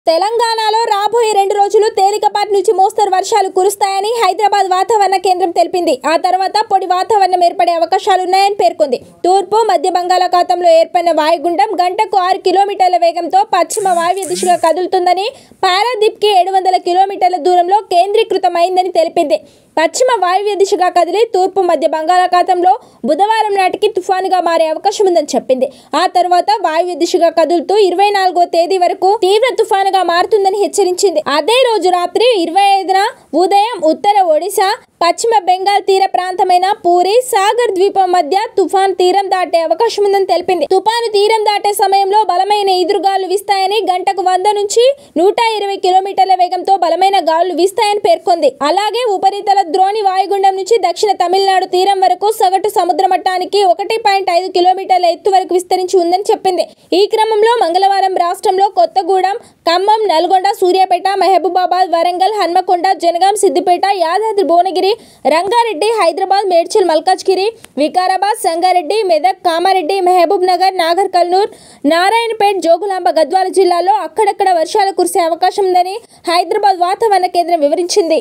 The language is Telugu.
తెలంగాణలో రాబోయే రెండు రోజులు తేలికపాటి నుంచి మోస్తరు వర్షాలు కురుస్తాయని హైదరాబాద్ వాతావరణ కేంద్రం తెలిపింది ఆ తర్వాత పొడి వాతావరణం ఏర్పడే అవకాశాలున్నాయని పేర్కొంది తూర్పు మధ్య బంగాళాఖాతంలో ఏర్పడిన వాయుగుండం గంటకు ఆరు కిలోమీటర్ల వేగంతో పశ్చిమ వాయువ్య దిశగా కదులుతుందని పారాదీప్కి ఏడు వందల కిలోమీటర్ల దూరంలో కేంద్రీకృతమైందని తెలిపింది పశ్చిమ వాయువ్య దిశగా కదిలి తూర్పు మధ్య బంగాళాఖాతంలో బుధవారం నాటికి తుఫానుగా మారే అవకాశం ఉందని చెప్పింది ఆ తర్వాత వాయువ్య దిశగా కదులుతూ ఇరవై నాలుగో తేదీ వరకు తీవ్ర తుఫానుగా మారుతుందని హెచ్చరించింది అదే రోజు రాత్రి ఇరవై ఐదున ఉదయం ఉత్తర ఒడిశా పశ్చిమ బెంగాల్ తీర ప్రాంతమైన పూరి సాగర్ ద్వీపం మధ్య తుఫాన్ తీరం దాటే అవకాశం ఉందని తెలిపింది తుఫాను తీరం దాటే సమయంలో బలమైన ఎదురుగాలు వీస్తాయని గంటకు వంద నుంచి నూట ఇరవై కిలోమీటర్ల వేగంతో బలమైన గాలులు వీస్తాయని పేర్కొంది అలాగే ఉపరితల ద్రోణి వాయుగుండం నుంచి దక్షిణ తమిళనాడు తీరం వరకు సగటు సముద్ర మట్టానికి ఒకటి పాయింట్ ఐదు కిలోమీటర్ల ఎత్తు వరకు విస్తరించి ఉందని చెప్పింది ఈ క్రమంలో మంగళవారం రాష్ట్రంలో కొత్తగూడెం ఖమ్మం నల్గొండ సూర్యాపేట మహబూబాబాద్ వరంగల్ హన్మకొండ జనగాం సిద్దిపేట యాదాద్రి భువనగిరి రంగారెడ్డి హైదరాబాద్ మేడ్చల్ మల్కాజ్గిరి వికారాబాద్ సంగారెడ్డి మెదక్ కామారెడ్డి మహబూబ్ నగర్ నాగర్ కర్నూల్ నారాయణపేట్ జోగులాంబ గద్వాల జిల్లాలో అక్కడక్కడ వర్షాలు కురిసే అవకాశం ఉందని హైదరాబాద్ వాతావరణ కేంద్రం వివరించింది